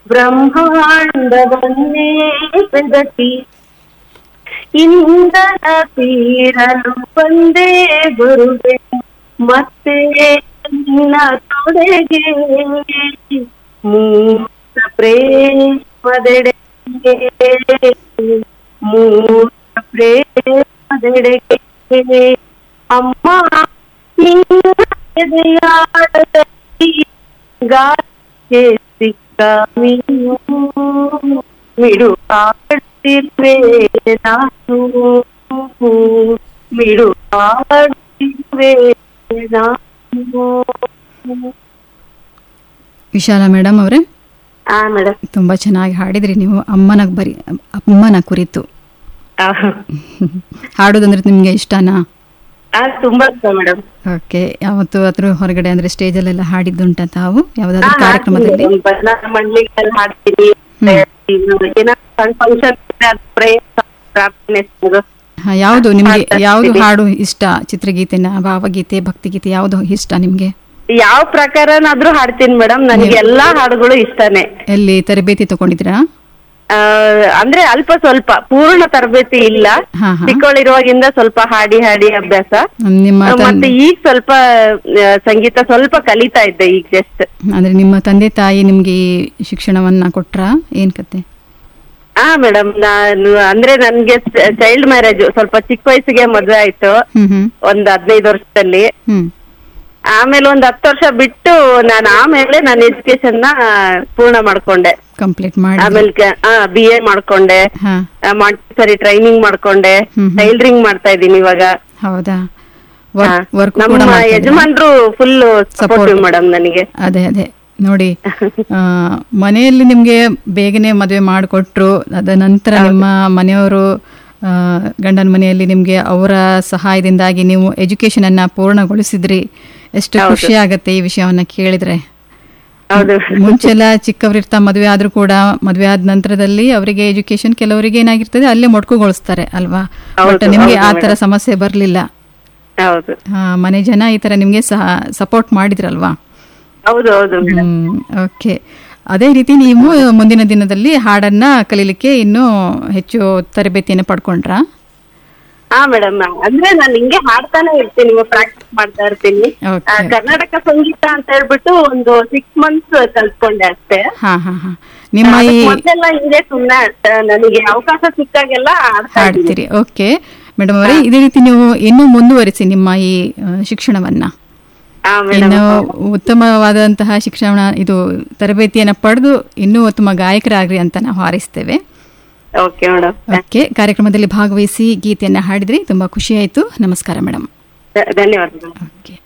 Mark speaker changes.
Speaker 1: ಬ್ರಹ್ಮಾಂಡವನ್ನೇ ಬೆದಟಿ ಇಂದನ ತೀರಲು ಬಂದೇ ಬರುವೆ ಮತ್ತೆ ನಿನ್ನ ತೊಡೆಗೆ ಮೂರ್ತ ಪ್ರೇಮದೆಡೆಗೆ ಮೂರ್ತ ಪ್ರೇಮದೆಡೆಗೆ ಅಮ್ಮ ನಿನ್ನ ಎದೆಯಾಡದಲ್ಲಿ ಗಾಳಿಗೆ ಸಿಕ್ಕ ಮೀನು ಮಿಡು ಆಡುತ್ತಿರುವೆ ನಾನು ಮಿಡು ಆಡುತ್ತಿರುವೆ ನಾನು
Speaker 2: ವಿಶಾಲ ಮೇಡಮ್ ಅವರೇ
Speaker 1: ಹಾ ಮೇಡಮ್
Speaker 2: ತುಂಬ ಚೆನ್ನಾಗಿ ಹಾಡಿದ್ರಿ ನೀವು ಅಮ್ಮನ ಬರಿ ಅಮ್ಮನ ಕುರಿತು ಹಾಡೋದಂದ್ರೆ ನಿಮಗೆ ಇಷ್ಟನಾ
Speaker 1: ಹಾ ತುಂಬಾ ಇಷ್ಟ ಮೇಡಮ್
Speaker 2: ಓಕೆ ಯಾವತ್ತು ಅದ್ರ ಹೊರಗಡೆ ಅಂದ್ರೆ ಸ್ಟೇಜಲ್ಲೆಲ್ಲ ಹಾಡಿದ್ದುಂಟ ತಾವು ಯಾವುದಾದ್ರೂ ಕಾರ್ಯಕ್ರಮದಲ್ಲಿ
Speaker 1: ಮಂಡ್ಲಿಗೆಲ್ಲ ಹಾಡ್ತೀನಿ ಏನಾದ್ರು ಫಂಕ್ಷನ್ ಪ್ರಯತ್ನ ಪ್ರಾರ್ಥನೆ ಮಾಡೋದು.
Speaker 2: ಹಾ, ಯಾವುದು ನಿಮಗೆ
Speaker 1: ಹಾಡ್ತಾ
Speaker 2: ಯಾವುದು
Speaker 1: ಇರ್ತೀನಿ.
Speaker 2: ಹಾಡು ಇಷ್ಟ ಚಿತ್ರಗೀತೆನ ಭಾವಗೀತೆ ಭಕ್ತಿಗೀತೆ ಯಾವುದು ಇಷ್ಟ ನಿಮಗೆ
Speaker 1: ಯಾವ ಪ್ರಕಾರನಾದ್ರೂ ಹಾಡ್ತೀನಿ ಮೇಡಮ್ ನನಗೆ ಎಲ್ಲಾ ಹಾಡುಗಳು ಇಷ್ಟನೇ
Speaker 2: ಎಲ್ಲಿ ತರಬೇತಿ ತಗೊಂಡಿದ್ರಾ
Speaker 1: ಆ, ಅಂದ್ರೆ ಅಲ್ಪ ಸ್ವಲ್ಪ ಪೂರ್ಣ ತರಬೇತಿ ಇಲ್ಲ
Speaker 2: ಹಾ ಹಾ
Speaker 1: ಚಿಕ್ಕವಳಿರುವಾಗಿಂದ ಸ್ವಲ್ಪ ಹಾಡಿ ಹಾಡಿ ಅಭ್ಯಾಸ
Speaker 2: ನಿಮ್ಮ
Speaker 1: ಆ,
Speaker 2: ತನ್-
Speaker 1: ಮತ್ತೆ ಈಗ ಸ್ವಲ್ಪ ಆ, ಸಂಗೀತ ಸ್ವಲ್ಪ ಕಲಿತಾ ಇದ್ದೆ ಈಗ ಜಸ್ಟ್
Speaker 2: ಅಂದ್ರೆ ನಿಮ್ಮ ತಂದೆ ತಾಯಿ ನಿಮ್ಗೆ ಈ ಶಿಕ್ಷಣವನ್ನ ಕೊಟ್ರ ಏನ್ ಕತೆ
Speaker 1: ಹಾ ಮೇಡಮ್ ನಾನು ಅಂದ್ರೆ ನನ್ಗೆ ಚೈಲ್ಡ್ ಮ್ಯಾರೇಜ್ ಸ್ವಲ್ಪ ಚಿಕ್ಕ ವಯಸ್ಸಿಗೆ ಮದ್ವೆ ಆಯ್ತು
Speaker 2: ಹ್ಮ್ ಹ್ಮ್
Speaker 1: ಒಂದ್ ಹದಿನೈದು ವರ್ಷದಲ್ಲಿ
Speaker 2: ಹ್ಮ್
Speaker 1: ಆಮೇಲೆ ಒಂದ್ ಹತ್ತು ವರ್ಷ ಬಿಟ್ಟು ನಾನು ಆಮೇಲೆ ನನ್ನ ಎಜುಕೇಶನ್ ನ ಪೂರ್ಣ ಮಾಡ್ಕೊಂಡೆ
Speaker 2: ಕಂಪ್ಲೀಟ್ ಮಾಡಿ
Speaker 1: ಆಮೇಲೆ ಬಿ ಎ ಮಾಡ್ಕೊಂಡೆ
Speaker 2: ಹಾ
Speaker 1: ಸರಿ ಟ್ರೈನಿಂಗ್ ಮಾಡ್ಕೊಂಡೆ
Speaker 2: ಹ್ಮ್ ಹ್ಮ್.
Speaker 1: ಟೈಲರಿಂಗ್ ಮಾಡ್ತಾ ಇದ್ದೀನಿ ಇವಾಗ
Speaker 2: ಹೌದಾ
Speaker 1: ಹಾ.
Speaker 2: ವರ್ಕ್ ವರ್ಕ್ ಕೂಡ
Speaker 1: ನಮ್ಮ
Speaker 2: ಮಾಡ್ತಾ ಇದ್ದೀರಾ?
Speaker 1: ಯಜಮಾನ್ರು ಫುಲ್ ಸಪೋರ್ಟಿವ್ ಮೇಡಮ್ ನನಗೆ
Speaker 2: ಅದೇ ಅದೇ ನೋಡಿ ಆ, ಮನೆಯಲ್ಲಿ ನಿಮ್ಗೆ ಬೇಗನೆ ಮದುವೆ ಮಾಡಿಕೊಟ್ರು ಅದ ನಂತರ ನಿಮ್ಮ ಮನೆಯವರು ಆ, ಗಂಡನ ಮನೆಯಲ್ಲಿ ನಿಮ್ಗೆ ಅವರ ಸಹಾಯದಿಂದಾಗಿ ನೀವು ಎಜುಕೇಶನ್ ಅನ್ನ ಪೂರ್ಣಗೊಳಿಸಿದ್ರಿ ಎಷ್ಟು ಖುಷಿ ಆಗತ್ತೆ ಈ ವಿಷಯವನ್ನ ಕೇಳಿದ್ರೆ
Speaker 1: ಹೌದು
Speaker 2: ಮುಂಚೆಲ್ಲ ಚಿಕ್ಕವರಿರ್ತಾ ಮದುವೆ ಆದ್ರೂ ಕೂಡ ಮದುವೆ ಆದ ನಂತರದಲ್ಲಿ ಅವರಿಗೆ ಎಜುಕೇಶನ್ ಕೆಲವರಿಗೆ ಏನಾಗಿರ್ತದೆ ಅಲ್ಲೇ ಮೊಡ್ಕುಗೊಳಿಸ್ತಾರೆ ಅಲ್ವಾ
Speaker 1: ಹೌದು,
Speaker 2: ಬಟ್ ನಿಮ್ಗೆ ಆ
Speaker 1: ಹೌದು
Speaker 2: ತರ ಸಮಸ್ಯೆ ಬರ್ಲಿಲ್ಲ
Speaker 1: ಹೌದು
Speaker 2: ಆ, ಮನೆ ಜನ ಈ ತರ ನಿಮ್ಗೆ ಸಹ ಸಪೋರ್ಟ್ ಮಾಡಿದ್ರಲ್ವಾ
Speaker 1: ಹೌದು ಹೌದು ಮೇಡಮ್
Speaker 2: ಹ್ಮ್ ಓಕೆ ಅದೇ ರೀತಿ ನೀವು ಮುಂದಿನ ದಿನದಲ್ಲಿ ಹಾಡನ್ನ ಕಲೀಲಿಕ್ಕೆ ಇನ್ನೂ ಹೆಚ್ಚು ತರಬೇತಿಯನ್ನು ಪಡ್ಕೊಂಡ್ರಾ
Speaker 1: ಹಾ ಮೇಡಮ್ ಅಂದ್ರೆ ನಾನು ಹಿಂಗೆ ಹಾಡ್ತಾನೆ ಇರ್ತೀನಿ ಪ್ರಾಕ್ಟೀಸ್ ಮಾಡ್ತಾ ಇರ್ತೀನಿ
Speaker 2: Okay.
Speaker 1: ಆ, ಕರ್ನಾಟಕ ಸಂಗೀತ ಅಂತ ಹೇಳ್ಬಿಟ್ಟು ಒಂದು ಸಿಕ್ಸ್ ಮಂತ್ಸ್ ಕಲ್ತ್ಕೊಂಡೆ ಅಷ್ಟೇ
Speaker 2: ಹಾ ಹಾ ಹಾ ನಿಮ್ಮ ಈ
Speaker 1: ಅದಕ್ ಮೊದ್ಲೆಲ್ಲ ಹಿಂಗೆ ಸುಮ್ನೆ ಅಷ್ಟೇ. ನನಗೆ ಅವಕಾಶ ಸಿಕ್ಕಾಗೆಲ್ಲ ಆಡ್ತಾ ಇದ್ದೀನಿ
Speaker 2: ಹಾಡ್ತೀರಿ ಓಕೆ ಮೇಡಮ್ ಅವರೇ ಇದೇ ರೀತಿ ನೀವು ಇನ್ನೂ ಮುಂದುವರಿಸಿ ನಿಮ್ಮ ಈ ಆ, ಶಿಕ್ಷಣವನ್ನ
Speaker 1: ಹಾ
Speaker 2: ಇನ್ನು
Speaker 1: ಮೇಡಮ್
Speaker 2: ಉತ್ತಮವಾದಂತಹ ಶಿಕ್ಷಣ ಇದು ತರಬೇತಿಯನ್ನು ಪಡೆದು ಇನ್ನೂ ಉತ್ತಮ ಗಾಯಕರಾಗ್ರಿ ಅಂತ ನಾವು ಹಾರೈಸ್ತೇವೆ
Speaker 1: ಓಕೆ ಮೇಡಮ್
Speaker 2: ಓಕೆ ಕಾರ್ಯಕ್ರಮದಲ್ಲಿ ಭಾಗವಹಿಸಿ ಗೀತೆಯನ್ನು ಹಾಡಿದ್ರಿ ತುಂಬಾ ಖುಷಿ ಆಯಿತು ನಮಸ್ಕಾರ ಮೇಡಮ್
Speaker 1: ಧನ್ಯವಾದಗಳು
Speaker 2: ಓಕೆ